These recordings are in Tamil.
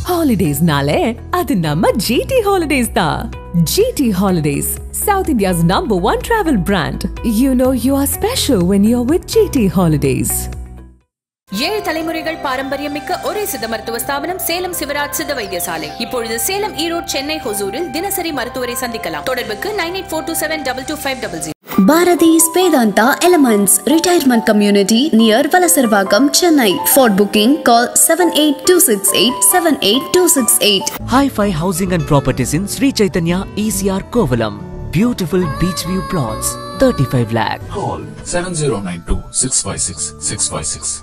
ஹாலிடேஸ்னாலே அது நம்ம ஜிடி ஹாலிடேஸ் தான் GT holidays South India's number one travel brand you know you are special when you are with GT holidays ஏழு தலைமுறைகள் பாரம்பரியமிக்க ஒரே சித்த மருத்துவ ஸ்தாபனம் சேலம் சிவராஜ் சித்த வைத்தியசாலை இப்பொழுது சேலம் ஈரோடு சென்னை ஹொசூரில் தினசரி மருத்துவரை சந்திக்கலாம் தொடர்புக்கு nine eight four two seven double two five double zero Bharati's Vedanta Elements Retirement Community near Valasarvagam, Chennai. For booking, call 78268 78268. Hi-Fi Housing and Properties in Sri Chaitanya ECR Kovalam. Beautiful beach view plots, 35 lakh. Call 7092 656 656.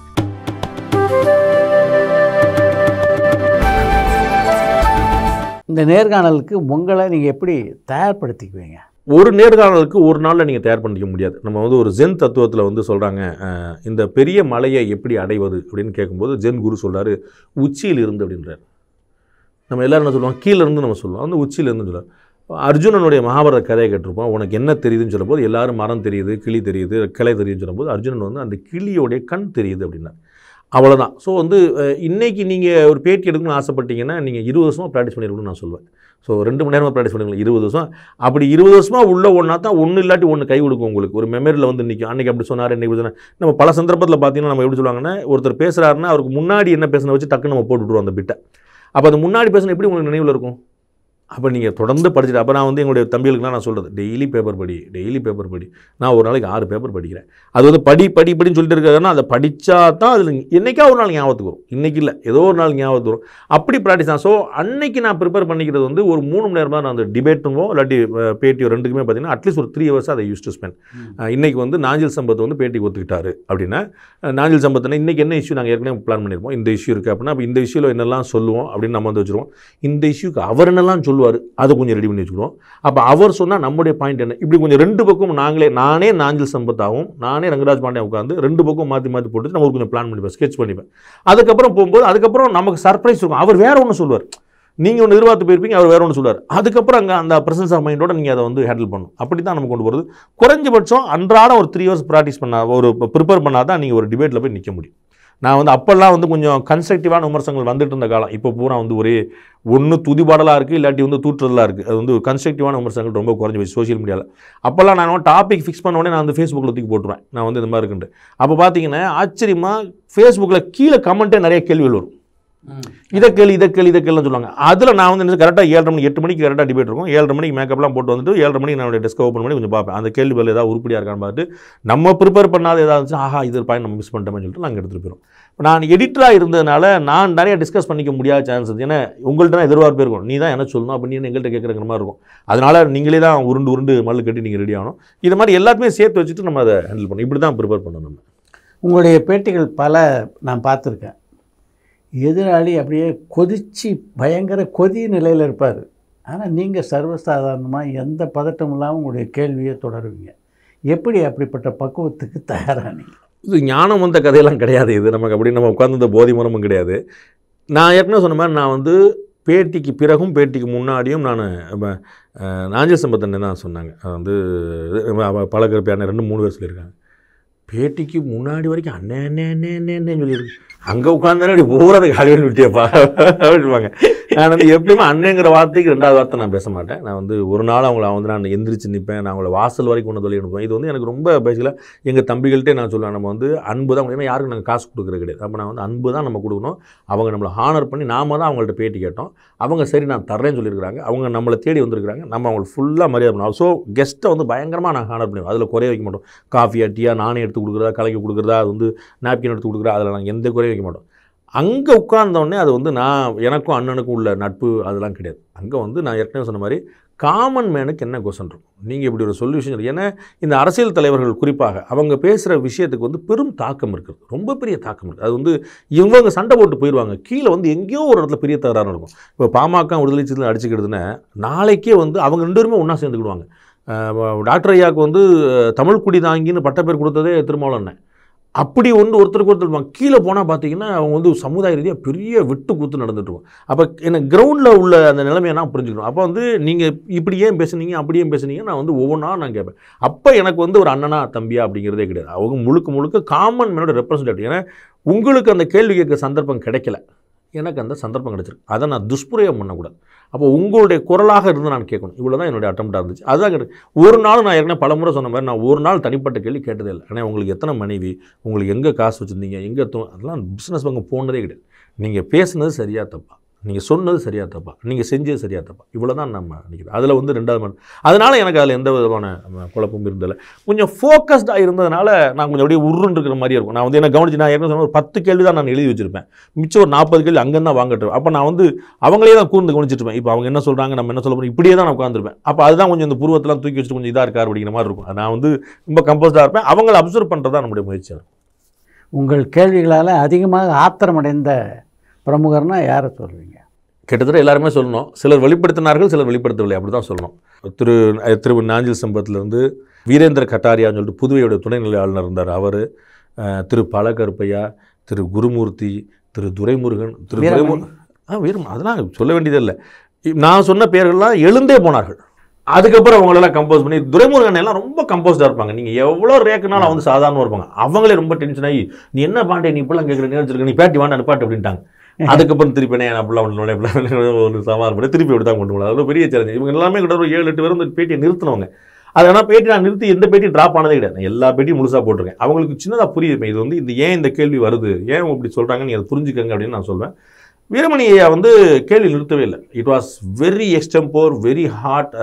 இந்த நேர்காணலுக்கு உங்களை நீங்கள் எப்படி தயார்படுத்திக்குவீங்க ஒரு நேர்காணலுக்கு ஒரு நாளில் நீங்கள் தயார் பண்ணிக்க முடியாது நம்ம வந்து ஒரு ஜென் தத்துவத்தில் வந்து சொல்கிறாங்க இந்த பெரிய மலையை எப்படி அடைவது அப்படின்னு கேட்கும்போது ஜென் குரு சொல்றாரு உச்சியில் இருந்து அப்படின்றார் நம்ம எல்லாரும் என்ன சொல்லுவோம் கீழ இருந்து நம்ம சொல்லுவோம் அந்த உச்சியில இருந்து சொல்லுவோம் அர்ஜுனனுடைய மகாபாரத கதையை கேட்டிருப்போம் உனக்கு என்ன தெரியுதுன்னு சொல்லும்போது எல்லாரும் மரம் தெரியுது கிளி தெரியுது கிளை தெரியுதுன்னு சொல்லும்போது அர்ஜுனன் வந்து அந்த கிளியோடைய கண் தெரியுது அப்படின்னா அவ்வளோதான் ஸோ வந்து அஹ், இன்னைக்கு நீங்கள் ஒரு பேட்டி எடுக்கணும்னு ஆசைப்பட்டீங்கன்னா நீங்கள் இருபது வருஷமாக ப்ராக்டிஸ் பண்ணிருக்கணும்னு நான் சொல்லுவேன் ஸோ ரெண்டு மணி நேரமாக ப்ராக்டிஸ் பண்ணுங்களேன் இருபது வருஷம் அப்படி இருபது வருஷமாக உள்ள ஒன்றா தான் ஒன்று இல்லாட்டி ஒன்று கை கொடுக்கும் உங்களுக்கு ஒரு மெமரியில் வந்து நிற்கும் அன்றைக்கி அப்படி சொன்னார் இன்னைக்கு இப்படி சொன்னார் நம்ம பல சந்தர்ப்பத்தில் பார்த்தீங்கன்னா நம்ம எப்படி சொல்லுவாங்கன்னா ஒருத்தர் பேசுகிறாருன்னா அவருக்கு முன்னாடி என்ன பேசுன வச்சு டக்குன்னு நம்ம போட்டு விட்ருவோம் அந்த பிட்டை அப்போ அந்த முன்னாடி பேசுன எப்படி உங்களுக்கு நினைவில் இருக்கும் அப்போ நீங்கள் தொடர்ந்து படிச்சுட்டு அப்போ நான் வந்து எங்களுடைய தம்பிகளுக்குலாம் நான் சொல்கிறது டெய்லி பேப்பர் படி டெய்லி பேப்பர் படி நான் ஒரு நாளைக்கு ஆறு பேப்பர் படிக்கிறேன் அது வந்து படி படி படின்னு சொல்லிட்டு இருக்காருன்னா அதை படித்தா தான் அதில் என்னைக்கா ஒரு நாள் ஞாபகத்துக்கு வரும் இன்றைக்கி இல்லை ஏதோ ஒரு நாள் ஞாபகத்துக்கு வரும் அப்படி ப்ராக்டிஸ் தான் ஸோ அன்னைக்கு நான் ப்ரிப்பேர் பண்ணிக்கிறது வந்து ஒரு மூணு மணி நேரமாக நான் அந்த டிபேட்டுமோ இல்லாட்டி அஹ், பேட்டியோ ரெண்டுக்குமே பார்த்தீங்கன்னா அட்லீஸ்ட் ஒரு த்ரீ ஹவர்ஸ் அதை யூஸ் டு ஸ்பெண்ட் இன்னைக்கு வந்து நாஞ்சில் சம்பத் வந்து பேட்டி ஒத்துக்கிட்டாரு அப்படின்னா அஹ், நாஞ்சில் சம்பத்னா இன்றைக்கி என்ன இஷ்யூ நாங்கள் ஏற்கனவே பிளான் பண்ணியிருப்போம் இந்த இஷ்யூ இருக்குது அப்படின்னா அப்போ இந்த இஷ்யூவில் என்னெல்லாம் சொல்லுவோம் அப்படின்னு நம்ம வந்து வச்சுருவோம் இந்த இஷ்யூக்கு அவர் என்னெல்லாம் சொல்லுவார் அதை கொஞ்சம் ரெடி பண்ணி வச்சுக்கிறோம் அப்போ அவர் சொன்னால் நம்முடைய பாயிண்ட் என்ன இப்படி கொஞ்சம் ரெண்டு பக்கம் நாங்களே நானே நாஞ்சில் சம்பத்தாகவும் நானே ரங்கராஜ் பாண்டியா உட்காந்து ரெண்டு பக்கம் மாற்றி மாற்றி போட்டு நம்ம ஒரு கொஞ்சம் பிளான் பண்ணிப்பேன் ஸ்கெச் பண்ணிப்பேன் அதுக்கப்புறம் போகும்போது அதுக்கப்புறம் நமக்கு சர்ப்ரைஸ் இருக்கும் அவர் வேற ஒன்று சொல்லுவார் நீங்கள் ஒன்று எதிர்பார்த்து போயிருப்பீங்க அவர் வேற ஒன்று சொல்லுவார் அதுக்கப்புறம் அங்கே அந்த ப்ரெசன்ஸ் ஆஃப் மைண்டோட நீங்கள் அதை வந்து ஹேண்டில் பண்ணணும் அப்படி தான் நம்ம கொண்டு போகிறது குறைஞ்சபட்சம் அன்றாடம் ஒரு த்ரீ ஹவர்ஸ் ப்ராக்டிஸ் பண்ணா ஒரு ப்ரிப்பேர் பண்ணால் தான் நீங்கள் ஒரு டிபேட்டில் போய் நிற்க முடியும் நான் வந்து அப்போல்லாம் வந்து கொஞ்சம் கன்ஸ்ட்ரக்டிவான விமர்சனங்கள் வந்துட்டு இருந்த காலம் இப்போ பூரா வந்து ஒரே ஒன்று துதிபாடலாக இருக்குது இல்லாட்டி வந்து தூற்றுதலாக இருக்குது அது வந்து கன்ஸ்ட்ரக்டிவான விமர்சனங்கள் ரொம்ப குறைஞ்சி போச்சு சோஷியல் மீடியாவில் அப்போல்லாம் நான் டாபிக் ஃபிக்ஸ் பண்ண உடனே நான் வந்து ஃபேஸ்புக்கில் தூக்கி போட்டுருவேன் நான் வந்து இந்த மாதிரி இருக்குன்ட்டு அப்போ பார்த்தீங்கன்னா ஆச்சரியமாக ஃபேஸ்புக்கில் கீழே கமெண்ட்டே நிறைய கேள்விகள் வரும் இதை கேள்வி இதை கேள்வி இதை கேள்வின்னு சொல்லுவாங்க அதில் நான் வந்து கரெக்டாக ஏழரை மணி எட்டு மணிக்கு கரெக்டாக டிபேட் இருக்கும் ஏழரை மணிக்கு மேக்கப்லாம் போட்டு வந்துட்டு ஏழரை மணிக்கு நான் டெஸ்க் ஓப்பன் பண்ணி கொஞ்சம் பார்ப்பேன் அந்த கேள்வி பதில் ஏதாவது உருப்படியாக இருக்கான்னு பார்த்துட்டு நம்ம ப்ரிப்பேர் பண்ணாத ஏதாவது இருந்துச்சு, ஆஹா இது பாயிண்ட் நம்ம மிஸ் பண்ணிட்டோம்னு சொல்லிட்டு நாங்கள் எடுத்துகிட்டு போயிடும் இப்போ நான் எடிட்டராக இருந்ததுனால நான் நிறைய டிஸ்கஸ் பண்ணிக்க முடியாத சான்ஸ் இருக்குது ஏன்னா உங்கள்கிட்ட தான் எதிர்பார்ப்பு இருக்கும் நீ தான் என்ன சொல்லணும் அப்போ நீ எங்கள்கிட்ட கேட்குற மாதிரி இருக்கும் அதனால் நீங்களே தான் உருண்டு உருண்டு மல்லு கட்டி நீங்கள் ரெடி ஆகணும் இது மாதிரி எல்லாத்தையுமே சேர்த்து வச்சுட்டு நம்ம அதை ஹேண்டில் பண்ணணும் இப்படி தான் ப்ரிப்பேர் பண்ணணும் நம்ம உங்களுடைய பேட்டிகள் பல நான் பார்த்துருக்கேன் எதிராளி அப்படியே கொதிச்சு பயங்கர கொதி நிலையில் இருப்பார் ஆனால் நீங்கள் சர்வசாதாரணமாக எந்த பதட்டமும் இல்லாமல் உங்களுடைய கேள்வியை தொடருவீங்க எப்படி அப்படிப்பட்ட பக்குவத்துக்கு தயாரானீங்க இது ஞானம் வந்த கதையெல்லாம் கிடையாது இது நமக்கு அப்படி நம்ம உட்கார்ந்த போதி மரமும் கிடையாது நான் ஏற்கனவே சொன்ன மாதிரி நான் வந்து பேட்டிக்கு பிறகும் பேட்டிக்கு முன்னாடியும் நான் நாஞ்சல் சம்பத்தன் தான் சொன்னாங்க அது வந்து பழக்கருப்பையான ரெண்டு மூணு பேர் சொல்லியிருக்காங்க பேட்டிக்கு முன்னாடி வரைக்கும் அண்ணே அண்ணே அண்ணே அண்ணே அண்ணே சொல்லியிருக்கு அங்கே உட்காந்தானே அப்படி போகிறது காலையில் விட்டியப்பா அப்படின்பாங்க நான் வந்து எப்பயுமே அண்ணங்கிற வார்த்தைக்கு ரெண்டாவது வார்த்தை நான் பேச மாட்டேன் நான் வந்து ஒரு நாள் அவங்கள வந்து நான் எந்திரிச்சு நிற்பேன் நான் அவங்கள வாசல் வரைக்கும் கொண்டு சொல்லி அனுப்புவேன் இது வந்து எனக்கு ரொம்ப பேசிக்கலாக எங்கள் தம்பிகள்கிட்டே நான் சொல்லுவேன் நம்ம வந்து அன்பு தான் ஏன்னா யாருக்கும் நாங்கள் காசு கொடுக்குறது கிடையாது அப்போ நான் வந்து அன்பு தான் நம்ம கொடுக்கணும் அவங்க நம்மளை ஹானர் பண்ணி நாம தான் அவங்கள்ட்ட பேட்டி கேட்டோம் அவங்க சரி நான் தர்றேன்னு சொல்லியிருக்காங்க அவங்க நம்மளை தேடி வந்திருக்காங்க நம்ம அவங்களுக்கு ஃபுல்லாக மரியாதை பண்ணுவோம் ஸோ கெஸ்ட்டை வந்து பயங்கரமாக நாங்கள் ஹானர் பண்ணுவோம் அதில் குறைய வைக்க மாட்டோம் காஃபியா டீயா நானே எடுத்து கொடுக்குறதா கலக்கி கொடுக்குறதா அது வந்து நாப்கின் எடுத்து கொடுக்குறா அதில் நாங்கள் எந்த குறையும் வைக்க மாட்டோம் அங்கே உட்கார்ந்தோடனே அது வந்து நான் எனக்கும் அண்ணனுக்கும் உள்ள நட்பு அதெல்லாம் கிடையாது அங்கே வந்து நான் ஏற்கனவே சொன்ன மாதிரி காமன் மேனுக்கு என்ன கொஸ்டின் இருக்கும் நீங்கள் இப்படி ஒரு சொல்யூஷன் ஏன்னா இந்த அரசியல் தலைவர்கள் குறிப்பாக அவங்க பேசுகிற விஷயத்துக்கு வந்து பெரும் தாக்கம் இருக்குது ரொம்ப பெரிய தாக்கம் இருக்குது அது வந்து இவங்க சண்டை போட்டு போயிடுவாங்க கீழே வந்து எங்கேயோ ஒரு இடத்துல பெரிய தகராறு நடக்கும் இப்போ பாமக விடுதலை சிறுத்தை அடிச்சுக்கிடுதுன்னா நாளைக்கே வந்து அவங்க ரெண்டு பேருமே ஒன்றா சேர்ந்துக்கிடுவாங்க அஹ் டாக்டர் ஐயாவுக்கு வந்து அஹ், தமிழ் குடி தாங்கின்னு பட்டப்பேர் கொடுத்ததே திருமாவளவன் அண்ணன் அப்படி ஒன்று ஒருத்தருக்கு ஒருத்தர் இருப்பாங்க. கீழே போனால் பார்த்தீங்கன்னா அவங்க வந்து சமுதாய ரீதியாக பெரிய விட்டு கூத்து நடந்துட்டு இருக்கும் அப்போ எனக்கு கிரவுண்டில் உள்ள அந்த நிலைமையை நான் புரிஞ்சுக்கணும் அப்போ வந்து நீங்கள் இப்படி ஏன் பேசுனீங்க அப்படி ஏன் பேசுனீங்க நான் வந்து ஒவ்வொன்றா நான் கேட்பேன் அப்போ எனக்கு வந்து ஒரு அண்ணனா தம்பியா அப்படிங்கிறதே கிடையாது அவங்க முழுக்க முழுக்க காமன் மேனோட ரெப்ரசன்டேட்டிவ் ஏன்னா உங்களுக்கு அந்த கேள்வி கேட்க சந்தர்ப்பம் கிடைக்கல எனக்கு அந்த சந்தர்ப்பம் கிடச்சிருக்கு அதை நான் துஷ்பிரயோகம் பண்ணக்கூடாது அப்போ உங்களுடைய குரலாக இருந்து நான் கேட்கணும் இவ்வளோ தான் என்னுடைய அட்டம்ப்டாக இருந்துச்சு அதுதான் கேட்டு ஒரு நாள் நான் ஏற்கனவே பல முறை சொன்ன மாதிரி நான் ஒரு நாள் தனிப்பட்ட கேள்வி கேட்டதே இல்லை ஆனால் உங்களுக்கு எத்தனை மனைவி உங்களுக்கு எங்கே காசு வச்சுருந்தீங்க எங்கே தூ அதெல்லாம் பிஸ்னஸ் பங்கு போனதே கிடையாது நீங்கள் பேசுனது சரியா தப்பா நீங்கள் சொன்னது சரியா தப்பா நீங்கள் செஞ்சது சரியா தப்பா இவ்வளோ தான் நம்ம நினைக்கிறோம் அதில் வந்து ரெண்டாவது மணி அதனால் எனக்கு அதில் எந்த விதமான அஹ், குழப்பமும் இருந்ததில்லை கொஞ்சம் ஃபோக்கஸ்டாக இருந்ததுனால நான் கொஞ்சம் அப்படியே உருன்னு இருக்கிற மாதிரியே இருக்கும் நான் வந்து என்ன கவனிச்சு நான் ஏற்கனவே சொன்ன ஒரு பத்து கேள்வி தான் நான் எழுதி வச்சிருப்பேன் மிச்சம் ஒரு நாற்பது கேள்வி அங்கே தான் வாங்கிட்டு அப்போ நான் வந்து அவங்களே தான் கூர்ந்து கவனிச்சிட்டு இருப்பேன் இப்போ அவங்க என்ன சொல்கிறாங்க நம்ம என்ன சொல்ல போகிறோம் இப்படியே தான் நான் உட்காந்துருப்பேன் அப்போ அதுதான் கொஞ்சம் இந்த புருவத்தெல்லாம் தூக்கி வச்சுட்டு கொஞ்சம் இதாக இருக்கார் அப்படிங்கிற மாதிரி இருக்கும் நான் வந்து ரொம்ப கம்போஸ்டாக இருப்பேன் அவங்கள அப்சர்வ் பண்ணுறது தான் நம்முடைய முயற்சியாக இருக்கும் உங்கள் கேள்விகளால் அதிகமாக ஆத்திரமடைந்த பிரமுகர்னா யாரை சொல்வீங்க கிட்டத்தட்ட எல்லாருமே சொல்லணும் சிலர் வெளிப்படுத்தினார்கள் சிலர் வெளிப்படுத்தவில்லை அப்படி தான் சொல்லணும் திரு அஹ், திரு நாஞ்சில் சம்பவத்திலேருந்து வீரேந்திர கட்டாரியான்னு சொல்லிட்டு புதுவையோட துணைநிலை ஆளுநர் இருந்தார் அவர் திரு பழகருப்பையா திரு குருமூர்த்தி திரு துரைமுருகன் திரு வீரமணி. துரைமு ஆ வீரம் அதெல்லாம் சொல்ல வேண்டியதே இல்லை இ- நான் சொன்ன பேர்கள்லாம் எழுந்தே போனார்கள் அதுக்கப்புறம் அவங்களெல்லாம் கம்போஸ் பண்ணி துரைமுருகன் எல்லாம் ரொம்ப கம்போஸ்டாக இருப்பாங்க நீங்கள் எவ்வளோ ரேக்குனாலும் வந்து சாதாரணமாக இருப்பாங்க அவங்களே ரொம்ப டென்ஷன் ஆகி நீ என்ன பாண்டே நீ இப்பெல்லாம் கேட்குற நேரம் நீ பேட்டி வாண்ட அனுப்பாட்டு அப்படின்ட்டாங்க அதுக்கப்புறம் திருப்பி என்ன அப்படிலாம் ஒன்று இப்படிலாம் ஒரு சமாதானம் பண்ணி திருப்பி அப்படி தான் கொண்டு போகலாம் அது பெரிய சேலஞ்ச் இவங்க எல்லாமே கிட்ட ஒரு ஏழு எட்டு பேர் வந்து பேட்டியை நிறுத்தினவங்க அது ஆனால் பேட்டி நான் நிறுத்தி எந்த பேட்டியும் ட்ராப் ஆனதே கிடையாது நான் எல்லா பேட்டியும் முழுசாக போட்டிருக்கேன் அவங்களுக்கு சின்னதாக புரியுது இது வந்து இது ஏன் இந்த கேள்வி வருது ஏன் இவங்க இப்படி சொல்கிறாங்க நீங்கள் அதை புரிஞ்சுக்கங்க அப்படின்னு நான் சொல்வேன் வீரமணி ஐயா வந்து கேள்வி நிறுத்தவே இல்லை it was very extempore very hot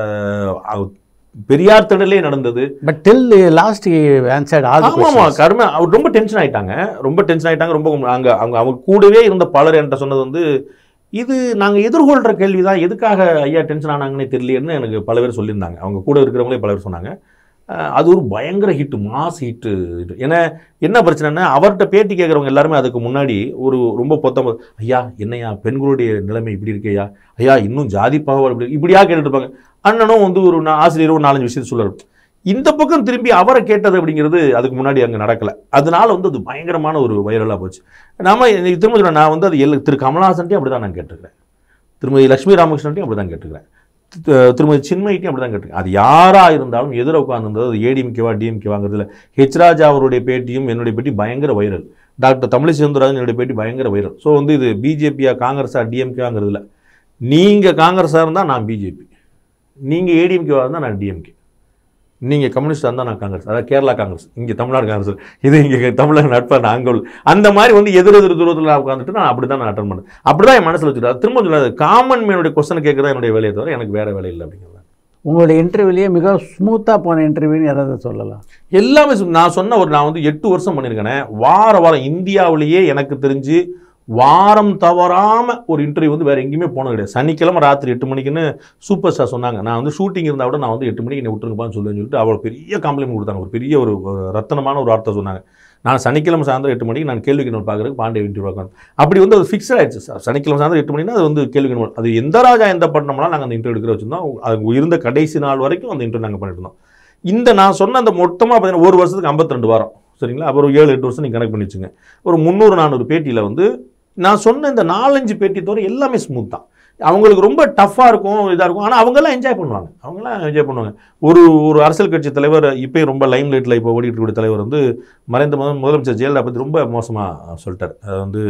Periyar திடலே நடந்தது but till last answered all ஆமா ஆமா கருமை அவர் ரொம்ப டென்ஷன் ஆயிட்டாங்க ரொம்ப டென்ஷன் ஆயிட்டாங்க ரொம்ப அங்க அவங்க அவங்க கூடவே இருந்த பலர் என்கிட்ட சொன்னது வந்து இது நாங்க எதிர்கொள்ற கேள்வி தான் எதுக்காக ஐயா டென்ஷன் ஆனாங்கன்னே தெரியலையேன்னு எனக்கு பல பேர் சொல்லியிருந்தாங்க அவங்க கூட இருக்கிறவங்களே பல பேர் சொன்னாங்க அஹ் அது ஒரு பயங்கர ஹிட் மாஸ் ஹிட்டு ஏன்னா என்ன பிரச்சனைன்னா அவர்கிட்ட பேட்டி கேட்குறவங்க எல்லாருமே அதுக்கு முன்னாடி ஒரு ரொம்ப பொத்தம் ஐயா என்னையா பெண்களுடைய நிலைமை இப்படி இருக்கேயா ஐயா இன்னும் ஜாதி பாகுபாடு இப்படி இப்படியா கேட்டுட்டு இருப்பாங்க அண்ணனும் வந்து ஒரு நா- ஆசிரியரும் ஒரு நாலஞ்சு விஷயத்தை சொல்லுவார் இந்த பக்கம் திரும்பி அவரை கேட்டது அப்படிங்கிறது அதுக்கு முன்னாடி அங்கே நடக்கலை அதனால வந்து அது பயங்கரமான ஒரு வைரலாக போச்சு நாம இன்னைக்கு திரும்ப சொல்றேன், நான் வந்து அது எல்ல திரு கமலஹாசன்ட்டையும் அப்படி தான் நான் கேட்டிருக்கிறேன் திருமதி லட்சுமி ராமகிருஷ்ணன்ட்டையும் அப்படி தான் கேட்டிருக்கிறேன் தி- திருமதி சின்மயிட்டையும் அப்படி தான் கேட்டிருக்கேன் அது யாராக இருந்தாலும் எதிர உட்காந்துருந்தது அது ஏடிஎம்கேவா டிஎம்கேவாங்கிறதுல ஹெச் ராஜா அவருடைய பேட்டியும் என்னுடைய பேட்டி பயங்கர வைரல் டாக்டர் தமிழிசை சவுந்தரராஜன் என்னுடைய பேட்டி பயங்கர வைரல் ஸோ வந்து இது பிஜேபியா காங்கிரஸா டிஎம்கேங்கிறதுல நீங்கள் காங்கிரஸாக இருந்தால் நான் பிஜேபி நீங்கள் ஏடிஎம்கேவாக இருந்தால் நான் டிஎம்கே நீங்கள் கம்யூனிஸ்டாக இருந்தால் நான் காங்கிரஸ் அதாவது கேரளா காங்கிரஸ் இங்கே தமிழ்நாடு காங்கிரஸ் இது இங்கே தமிழக நட்பா நாங்கள் அந்த மாதிரி வந்து எதிர் எதிர் தூரத்தில் உட்காந்துட்டு நான் அப்படி தான் நான் அட்டன் பண்ணேன் அப்படி தான் என் மனசில் வச்சுட்டு அது திரும்ப சொல்லாது காமன் மேனுடைய கொஸ்டின் கேட்குறதா என்னுடைய வேலையை தவிர எனக்கு வேறு வேலை இல்லை அப்படிங்கிறது உங்களுடைய இன்டர்வியூலேயே மிக ஸ்மூத்தாக போன இன்டர்வியூன்னு யாராவது சொல்லலாம் எல்லாமே சொ- நான் சொன்ன ஒரு நான் வந்து எட்டு வருஷம் பண்ணியிருக்கேனே வார வாரம் இந்தியாவிலேயே எனக்கு தெரிஞ்சு வாரம் தவறாம ஒரு இன்டர்வியூ வந்து வேற எங்கேயுமே போனது கிடையாது சனிக்கிழமை ராத்திரி எட்டு மணிக்குன்னு சூப்பர் ஸ்டார் சொன்னாங்க நான் வந்து ஷூட்டிங் இருந்தால் விட நான் வந்து எட்டு மணிக்கு என்னை விட்டுருங்கப்பான்னு சொல்லுவேன்னு சொல்லிட்டு அவ்வளோ பெரிய காம்ப்ளிமெண்ட் கொடுத்தாங்க ஒரு பெரிய ஒரு ஒரு ரத்தனமான ஒரு வார்த்தை சொன்னாங்க நான் சனிக்கிழமை சாயந்தரம் எட்டு மணிக்கு நான் கேள்வி கிணறு பார்க்குறதுக்கு பாண்டிய இன்டர்வியூ பார்க்கணும் அப்படி வந்து அது ஃபிக்ஸட் ஆயிடுச்சு சார் சனிக்கிழமை சாயந்தரம் எட்டு மணினா அது வந்து கேள்வி கிணறு அது எந்த ராஜா எந்த பட்டணம்லாம் நாங்கள் அந்த இன்டர்வியூ எடுக்கிற வச்சிருந்தோம் அது இருந்த கடைசி நாள் வரைக்கும் அந்த இன்டர்வியூ நாங்கள் பண்ணிட்டு இருந்தோம் இந்த நான் சொன்ன அந்த மொத்தமாக பார்த்தீங்கன்னா ஒரு வருஷத்துக்கு 52 வாரம் சரிங்களா அப்புறம் ஒரு ஏழு எட்டு வருஷம் நீங்கள் கணக்கு பண்ணி வச்சுங்க ஒரு முந்நூறு நானூறு பேட்டியில் வந்து நான் சொன்ன இந்த நாலஞ்சு பேட்டி தவிர எல்லாமே ஸ்மூத் தான் அவங்களுக்கு ரொம்ப டஃப்பாக இருக்கும் இதாக இருக்கும் ஆனால் அவங்கெல்லாம் என்ஜாய் பண்ணுவாங்க அவங்கெல்லாம் என்ஜாய் பண்ணுவாங்க ஒரு ஒரு அரசியல் கட்சி தலைவர் இப்போயும் ரொம்ப லைம் லைட்டில் இப்போ ஓடிட்டு இருக்கக்கூடிய தலைவர் வந்து மறைந்த முதல் முதலமைச்சர் ஜெயலலிதா பற்றி ரொம்ப மோசமாக சொல்லிட்டார் அது வந்து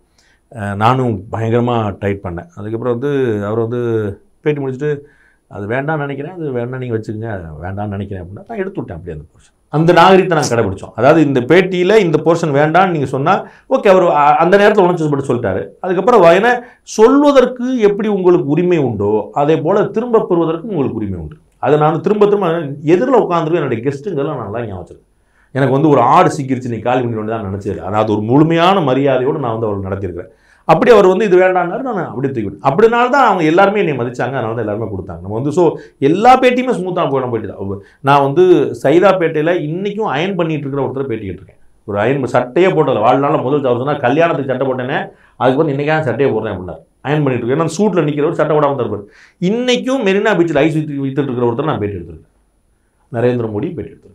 அஹ், நானும் பயங்கரமாக டைட் பண்ணேன் அதுக்கப்புறம் வந்து அவர் வந்து பேட்டி முடிச்சுட்டு அது வேண்டாம்னு நினைக்கிறேன் அது வேண்டாம் நீங்கள் வச்சுக்கோங்க வேண்டாம்னு நினைக்கிறேன் அப்படின்னா நான் எடுத்து விட்டேன் அப்படியே அந்த போர்ஷன் அந்த நாகரிகத்தை நான் கடைபிடிச்சோம் அதாவது இந்த பேட்டியில் இந்த போர்ஷன் வேண்டாம்னு நீங்கள் சொன்னால் ஓகே அவர் அ- அந்த நேரத்தில் உணர்ச்சி பட்டு சொல்லிட்டாரு அதுக்கப்புறம் வ- ஏன்னா சொல்வதற்கு எப்படி உங்களுக்கு உரிமை உண்டோ அதே போல் திரும்ப பெறுவதற்கு உங்களுக்கு உரிமை உண்டு அதை நான் திரும்ப திரும்ப எதிரில் உட்காந்துருவேன் என்னுடைய கெஸ்ட்டுங்கெல்லாம் நான் நல்லா ஞாபகம் வச்சிருக்கேன். எனக்கு வந்து ஒரு ஆடு சிக்கிருச்சு நீ காலி பண்ணி தான் நினச்சது அதாவது ஒரு முழுமையான மரியாதையோடு நான் வந்து அவர் நடத்தியிருக்கிறேன் அப்படி அவர் வந்து இது வேண்டாம்னாரு நான் அப்படியே தூக்கிவிட்டேன் அப்படினால தான் அவங்க எல்லாருமே என்னை மதிச்சாங்க அதனால தான் எல்லாருமே கொடுத்தாங்க நம்ம வந்து ஸோ எல்லா பேட்டியுமே ஸ்மூத்தாக போயிட போயிட்டு தான் நான் வந்து சைதாப்பேட்டையில் இன்றைக்கும் அயன் பண்ணிட்டு இருக்கிற ஒருத்தர் பேட்டி கேட்டிருக்கேன் ஒரு அயன் சட்டையே போட்டதில்ல வாழ்நாள் முதல் அவர் சொன்னால் கல்யாணத்துக்கு சட்டை போட்டேனே அதுக்கு வந்து இன்றைக்கான சட்டையை போடுறேன் அப்படின்னாரு அயன் பண்ணிட்டு இருக்கேன் ஏன்னா சூட்டில் நிற்கிறவர் சட்டை போடாமல் தான் இருப்பார் இன்றைக்கும் மெரினா பீச்சில் ஐஸ் வித்து வித்துட்டு இருக்கிற ஒருத்தர் நான் பேட்டி எடுத்திருக்கேன் நரேந்திர மோடி பேட்டி எடுத்திருக்கேன்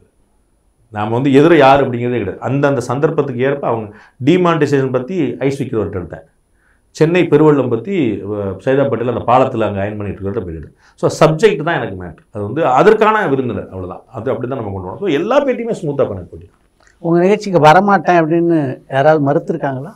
நாம் வந்து எதிர யார் அப்படிங்கிறதே கிடையாது அந்தந்த சந்தர்ப்பத்துக்கு ஏற்ப அவங்க டிமானிட்டைசேஷன் பற்றி ஐஸ் விற்கிறவர்கிட்ட எடுத்தேன் சென்னை பெருவள்ளம் பற்றி சைதாப்பேட்டையில் அந்த பாலத்தில் அங்கே அயன் பண்ணிட்டு இருக்கிற பேட்டி ஸோ சப்ஜெக்ட் தான் எனக்கு மேட்ரு அது வந்து அதற்கான விருந்தினர் அவ்வளோதான் அது அப்படி தான் நம்ம கொண்டு வரணும் ஸோ எல்லா பேட்டியுமே ஸ்மூத்தாக பண்ண போட்டி உங்கள் நிகழ்ச்சிக்கு வரமாட்டேன் அப்படின்னு யாராவது மறுத்துருக்காங்களா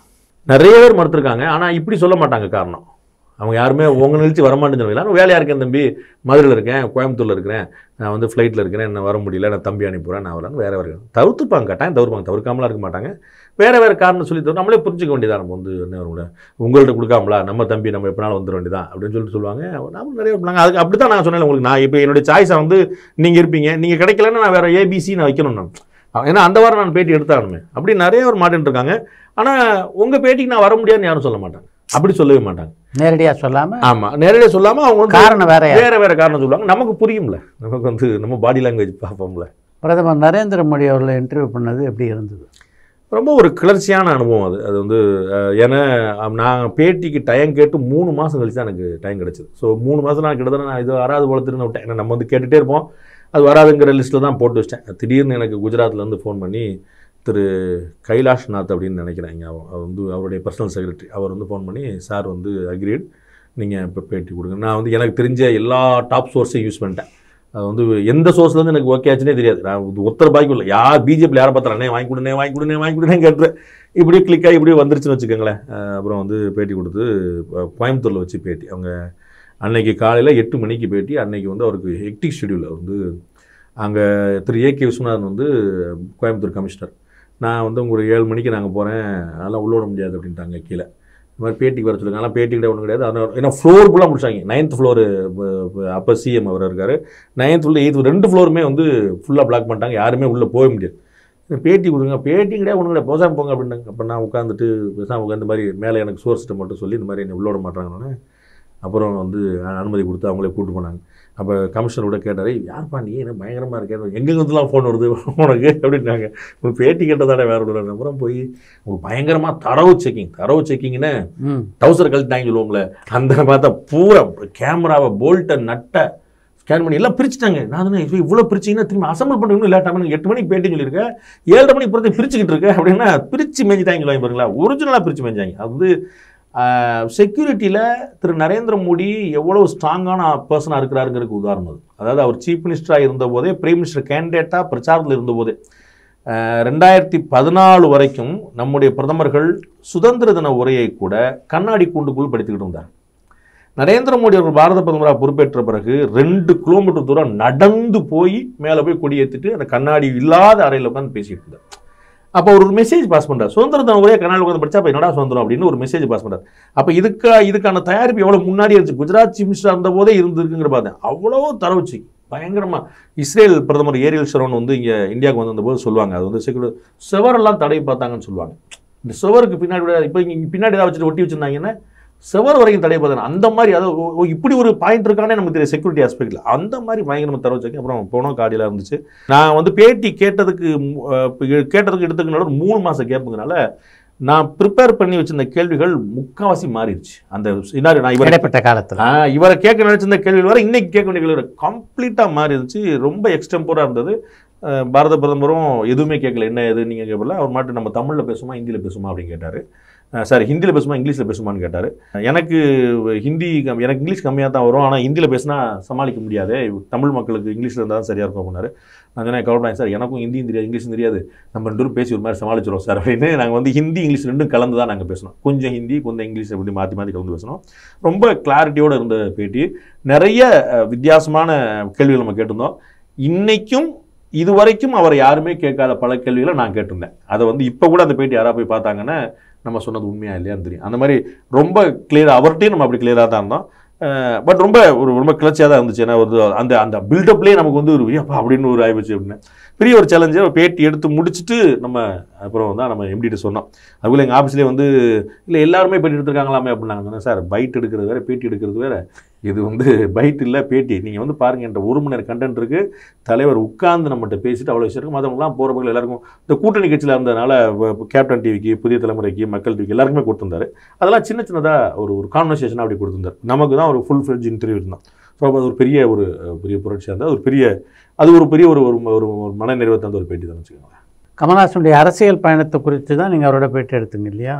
நிறைய பேர் மறுத்துருக்காங்க ஆனால் இப்படி சொல்ல மாட்டாங்க காரணம் அவங்க யாருமே உங்க நிகழ்ச்சி வரமாட்டேன்னு சொல்லுவாங்க நான் வேலையாக இருக்கேன் தம்பி மதுரையில் இருக்கேன் கோயம்புத்தூரில் இருக்கிறேன் நான் வந்து ஃப்ளைட்டில் இருக்கிறேன் என்ன வர முடியல நான் தம்பி அனுப்புகிறேன் நான் வரேன் வேற வேறு தவிர்த்துப்பாங்க கட்டாயம் தவிர்ப்பாங்க தவிர்க்காமலாம் இருக்க மாட்டாங்க வேற வேறு காரணம் சொல்லி தவிர நம்மளே புரிஞ்சுக்க வேண்டியதா நம்ம வந்து என்ன வர முடியாது உங்கள்கிட்ட கொடுக்காமலா நம்ம தம்பி நம்ம எப்படினாலும் வந்துட வேண்டியதான் அப்படின்னு சொல்லிட்டு சொல்லுவாங்க நாம நிறைய நாங்கள் அதுக்கு அப்படி தான் நான் சொன்னேன் உங்களுக்கு நான் இப்போ என்னுடைய சாய்ஸை வந்து நீங்கள் இருப்பீங்க நீங்கள் கிடைக்கலன்னா நான் வேறு ஏபிசி நான் வைக்கணும் நான் ஏன்னா அந்த வாரம் நான் பேட்டி எடுத்தாகணுமே அப்படி நிறைய ஒரு மாட்டேன் இருக்காங்க ஆனால் உங்கள் பேட்டிக்கு நான் வர முடியாதுன்னு யாரும் சொல்ல மாட்டாங்க அப்படி சொல்லவே மாட்டாங்க நேரடியாக சொல்லாமல் ஆமாம் நேரடியாக சொல்லாமல் அவங்க வந்து காரணம் வேற வேற வேற காரணம் சொல்லுவாங்க நமக்கு புரியும்ல நமக்கு வந்து நம்ம பாடி லாங்குவேஜ் பார்ப்போம்ல பிரதமர் நரேந்திர மோடி அவர்களை இன்டர்வியூ பண்ணது எப்படி இருந்தது ரொம்ப ஒரு கிளர்ச்சியான அனுபவம் அது அது வந்து அஹ், ஏன்னா அஹ், நான் பேட்டிக்கு டைம் கேட்டு மூணு மாதம் கழிச்சு தான் எனக்கு டைம் கிடச்சிது ஸோ மூணு மாதம் நான் கிட்டத்தட்ட நான் இது வராது போல திரும்ப விட்டேன் ஏன்னா நம்ம வந்து கேட்டுகிட்டே இருப்போம் அது வராதுங்கிற லிஸ்ட்டில் தான் போட்டு வச்சிட்டேன் திடீர்னு எனக்கு குஜராத்லேருந்து ஃபோன் பண்ணி திரு கைலாஷ் நாத் அப்படின்னு நினைக்கிறேன் இங்க அவர் அவர் வந்து அவருடைய பர்சனல் செக்ரட்டரி அவர் வந்து ஃபோன் பண்ணி சார் வந்து அக்ரீட் நீங்கள் இப்போ பேட்டி கொடுங்க நான் வந்து எனக்கு தெரிஞ்ச எல்லா டாப் சோர்ஸையும் யூஸ் பண்ணிட்டேன் அது வந்து எந்த சோர்ஸ்லேருந்து எனக்கு ஓகே ஆச்சுனே தெரியாது நான் இது ஒருத்தர் பாய்க்கும் இல்லை யார் பிஜேபியில் யாரை பார்த்தாலே வாங்கி கொடுனே வாங்கி கொடுனே வாங்கி கொடுனே கேட்டுறேன் இப்படியே கிளிக் ஆகி இப்படியே வந்துருச்சுன்னு வச்சுக்கோங்களேன் அஹ் அப்புறம் வந்து பேட்டி கொடுத்து அஹ் கோயம்புத்தூரில் வச்சு பேட்டி அவங்க அன்னைக்கு காலையில் எட்டு மணிக்கு பேட்டி அன்னைக்கு வந்து அவருக்கு ஹெக்டிக் ஷெடியூல் வந்து அங்கே திரு ஏ கே விஸ்வநாதன் வந்து கோயம்புத்தூர் கமிஷனர் நான் வந்து ஒரு ஏழு மணிக்கு நாங்கள் போகிறேன் அதெல்லாம் உள்ள விட முடியாது அப்படின்ட்டாங்க கீழே இந்த மாதிரி பேட்டிக்கு வர சொல்லுங்க அதெல்லாம் பேட்டி கிடையாது ஒன்றும் கிடையாது அதனால் ஏன்னா ஃப்ளோர் ஃபுல்லாக முடிச்சாங்க நைன்த் ஃப்ளோரு அப்போ சிஎம் அவர் இருக்கார் நைன்த் உள்ள எயித்து ரெண்டு ஃப்ளோருமே வந்து ஃபுல்லாக பிளாக் பண்ணிட்டாங்க யாருமே உள்ளே போக முடியாது பேட்டி கொடுங்க பேட்டி கிடையாது ஒன்றும் கிடையாது போசாம போங்க அப்படின்னாங்க அப்போ நான் உட்காந்துட்டு பேசாமல் உட்காந்து இந்த மாதிரி மேலே எனக்கு சோர்ஸ்கிட்ட மட்டும் சொல்லி இந்த மாதிரி என்னை உள்ள விட மாட்டாங்கன்னு அப்புறம் வந்து அனுமதி கொடுத்து அவங்களே கூப்பிட்டு போனாங்க அப்போ கமிஷனர் கூட கேட்டார் யார்ப்பா நீ என்ன பயங்கரமாக இருக்கே எங்கெங்கெல்லாம் ஃபோன் வருது உனக்கு அப்படின்னாங்க ஒரு பேட்டி கேட்டதாட வேற ஒரு அப்புறம் போய் உங்களுக்கு பயங்கரமாக தரவு செக்கிங் தரவு செக்கிங்னு ம் டவுசர் கழட்டாங்க சொல்லுவோம்ல அந்த பார்த்தா பூரா கேமராவை போல்ட்டை நட்டை ஸ்கேன் பண்ணி எல்லாம் பிரிச்சுட்டாங்க நான் தானே இவ்வளோ பிரிச்சிங்கன்னா திரும்பி அசம்பிள் பண்ணுறீங்க லேட்டாக எனக்கு எட்டு மணிக்கு பேட்டி சொல்லியிருக்கேன் ஏழரை மணிக்கு பிறகு பிரிச்சுக்கிட்டு இருக்கேன் அப்படின்னா பிரித்து மேய்ஞ்சிட்டாங்க சொல்லுவாங்க பாருங்களா ஒரிஜினலாக பிரித்து மேய்ஞ்சாங்க அது வந்து செக்யூரிட்டியில் திரு நரேந்திர மோடி எவ்வளோ ஸ்ட்ராங்கான பர்சனாக இருக்கிறாருங்கிறதுக்கு உதாரணம் அது அதாவது அவர் சீஃப் மினிஸ்டராக இருந்தபோதே பிரைம் மினிஸ்டர் கேண்டிடேட்டாக பிரச்சாரத்தில் இருந்தபோதே அஹ், ரெண்டாயிரத்தி பதினாலு வரைக்கும் நம்முடைய பிரதமர்கள் சுதந்திர தின உரையை கூட கண்ணாடி கூண்டுக்குள் படித்துக்கிட்டு இருந்தார் நரேந்திர மோடி அவர்கள் பாரத பிரதமராக பொறுப்பேற்ற பிறகு ரெண்டு கிலோமீட்டர் தூரம் நடந்து போய் மேலே போய் கொடியேற்றிட்டு அந்த கண்ணாடி இல்லாத அறையில் உட்காந்து பேசிட்டு இருந்தார் அப்போ ஒரு மெசேஜ் பாஸ் பண்ணுறார் சுதந்திர தின உரையை கண்ணாடி உட்காந்து படிச்சா அப்போ என்னடா சுதந்திரம் அப்படின்னு ஒரு மெசேஜ் பாஸ் பண்ணுறார் அப்போ இதுக்கு இதுக்கான தயாரிப்பு எவ்வளோ முன்னாடி இருந்துச்சு குஜராத் சீஃப் மினிஸ்டர் இருந்த போதே இருந்திருக்குங்கிற பார்த்தேன் அவ்வளோ தரவுச்சு பயங்கரமாக இஸ்ரேல் பிரதமர் ஏரியல் ஷரோன் வந்து இங்கே இந்தியாவுக்கு வந்திருந்தபோது சொல்லுவாங்க அது வந்து செக்யூர் சுவரெல்லாம் தடவி பார்த்தாங்கன்னு சொல்லுவாங்க இந்த சுவருக்கு பின்னாடி கூட இப்போ இங்கே பின்னாடி ஏதாவது வச்சுட்டு ஒட்டி வச்சிருந்தாங்கன்னா செவர் வரைக்கும் தடை பார்த்தாங்க அந்த மாதிரி அதாவது ஓ, ஓ, இப்படி ஒரு பாயிண்ட் இருக்கானே நமக்கு தெரியும் செக்யூரிட்டி ஆஸ்பெக்டில் அந்த மாதிரி பயங்கரமாக தர வச்சாங்க அப்புறம் போனோம் காடியில் இருந்துச்சு நான் வந்து பேட்டி கேட்டதுக்கு மு- அஹ், கேட்டதுக்கு எடுத்துக்கனால ஒரு மூணு மாதம் கேட்புங்கனால நான் ப்ரிப்பேர் பண்ணி வச்சிருந்த கேள்விகள் முக்காவாசி மாறிடுச்சு அந்த இன்னாரு நான் இவரை இடைப்பட்ட காலத்தில் ஆ, இவரை கேட்க நினைச்சிருந்த கேள்விகள் வர இன்னைக்கு கேட்க வேண்டிய கேள்வி கம்ப்ளீட்டாக மாறி இருந்துச்சு ரொம்ப எக்ஸ்டெம்போராக இருந்தது அஹ், பாரத பிரதமரும் எதுவுமே கேட்கல என்ன எது நீங்கள் கேட்கல அவர் மட்டும் நம்ம தமிழில் பேசுமா ஹிந்தியில் பேசுமா அப்படின்னு கேட்டார் சார் ஹிந்தியில் பேசுமா இங்கிலீஷில் பேசுமான்னு கேட்டார் எனக்கு ஹிந்தி கம்- எனக்கு இங்கிலீஷ் கம்மியாக தான் வரும் ஆனால் ஹிந்தியில் பேசினா சமாளிக்க முடியாது தமிழ் மக்களுக்கு இங்கிலீஷில் இருந்தால் தான் சரியாக இருக்கும் அப்படின்னாரு நான் சொன்னேன் கவலைப்படாங்க சார் எனக்கும் ஹிந்தியும் தெரியாது இங்கிலீஷும் தெரியாது நம்ம ரெண்டு பேரும் பேசி ஒரு மாதிரி சமாளிச்சிடும் சார் அப்படின்னு நாங்கள் வந்து ஹிந்தி இங்கிலீஷ் ரெண்டும் கலந்து தான் நாங்கள் பேசணும் கொஞ்சம் ஹிந்தி கொஞ்சம் இங்கிலீஷ் அப்படி மாற்றி மாற்றி கலந்து பேசணும் ரொம்ப கிளாரிட்டியோடு இருந்த பேட்டி நிறைய அஹ், வித்தியாசமான கேள்விகள் நம்ம கேட்டிருந்தோம் இன்னைக்கும் இதுவரைக்கும் அவர் யாருமே கேட்காத பல கேள்விகளை நான் கேட்டிருந்தேன் அதை வந்து இப்போ கூட அந்த பேட்டி யாராவது போய் பார்த்தாங்கன்னா நம்ம சொன்னது உண்மையா இல்லையான்னு தெரியும் அந்த மாதிரி ரொம்ப கிளியர் அவர்கிட்டையும் நம்ம அப்படி கிளியராக தான் இருந்தோம் பட் ரொம்ப ஒரு ரொம்ப கிளர்ச்சியாக தான் இருந்துச்சு ஏன்னா ஒரு அந்த அந்த பில்டப்லேயே நமக்கு வந்து ஒரு ஏப்பா அப்படின்னு ஒரு ஆயிடுச்சு அப்படின்னு பெரிய ஒரு சேலஞ்சு பேட்டி எடுத்து முடிச்சுட்டு நம்ம அப்புறம் தான் நம்ம எம்டிட்டு சொன்னோம் அதுக்குள்ள எங்கள் ஆஃபீஸ்லேயே வந்து இல்லை எல்லாருமே பேட்டி எடுத்துருக்காங்களாமே அப்படின்னாங்க சொன்னேன், சார் பைட் எடுக்கிறது வேற பேட்டி எடுக்கிறது வேற இது வந்து பைட் இல்லை பேட்டி நீங்கள் வந்து பாருங்க என்ற ஒரு மணி நேரம் கண்டென்ட் இருக்குது தலைவர் உட்கார்ந்து நம்மகிட்ட பேசிட்டு அவ்வளோ விஷயம் இருக்கும் மற்றவங்களாம் போகிற பக்கம் எல்லாருக்கும் இந்த கூட்டணி கட்சியில் இருந்ததுனால வ- கேப்டன் டிவிக்கு புதிய தலைமுறைக்கு மக்கள் டிவிக்கு எல்லாருக்குமே கொடுத்திருந்தாரு அதெல்லாம் சின்ன சின்னதாக ஒரு ஒரு கான்வர்சேஷனாக அப்படி கொடுத்திருந்தார் நமக்கு தான் ஒரு ஃபுல் ஃப்ளெஜ் இன்டர்வியூ இருந்தான் ஸோ அது ஒரு பெரிய ஒரு அஹ், பெரிய புரட்சியாக இருந்தால் ஒரு பெரிய அது ஒரு பெரிய ஒரு ஒரு ஒரு ஒரு மன நிறைவை தந்த ஒரு பேட்டி தான் வச்சுக்கோங்களேன் கமல்ஹாசனுடைய அரசியல் பயணத்தை குறித்து தான் நீங்கள் அவரோட பேட்டி எடுத்தீங்க இல்லையா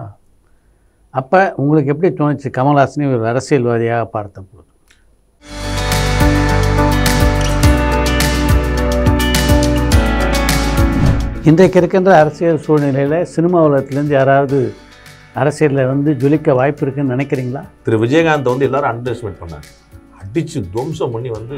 அப்போ உங்களுக்கு எப்படி தோணுச்சு கமல்ஹாசனை ஒரு அரசியல்வாதியாக பார்த்த போது இன்றைக்கு இருக்கின்ற அரசியல் சூழ்நிலையில் சினிமா உலகத்துலேருந்து யாராவது அரசியலில் வந்து ஜொலிக்க வாய்ப்பு இருக்குன்னு நினைக்கிறீங்களா திரு விஜயகாந்த் வந்து எல்லாரும் அண்டர் எஸ்டிமேட் பண்ணாங்க அடிச்சு துவம்சம் பண்ணி வந்து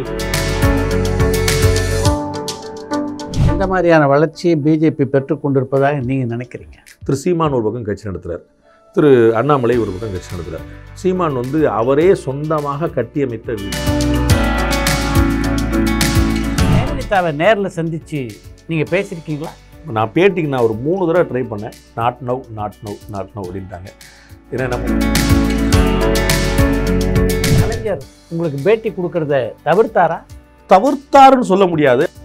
எந்த மாதிரியான வளர்ச்சியை பிஜேபி பெற்றுக்கொண்டிருப்பதாக நீங்கள் நினைக்கிறீங்க திரு சீமான் ஒரு பக்கம் கட்சி நடத்துறார் திரு அண்ணாமலை ஒரு பக்கம் கட்சி நடத்துறார் சீமான் வந்து அவரே சொந்தமாக கட்டியமைத்த வீடு ஜெயலலிதாவை நேரில் சந்தித்து நீங்கள் பேசியிருக்கீங்களா நான் பேட்டிக்கு நான் ஒரு மூணு தடவை ட்ரை பண்ணேன் not now not now not now அப்படின்ட்டாங்க ஏன்னா நம்ம கலைஞர் உங்களுக்கு பேட்டி கொடுக்கறத தவிர்த்தாரா தவிர்த்தாருன்னு சொல்ல முடியாது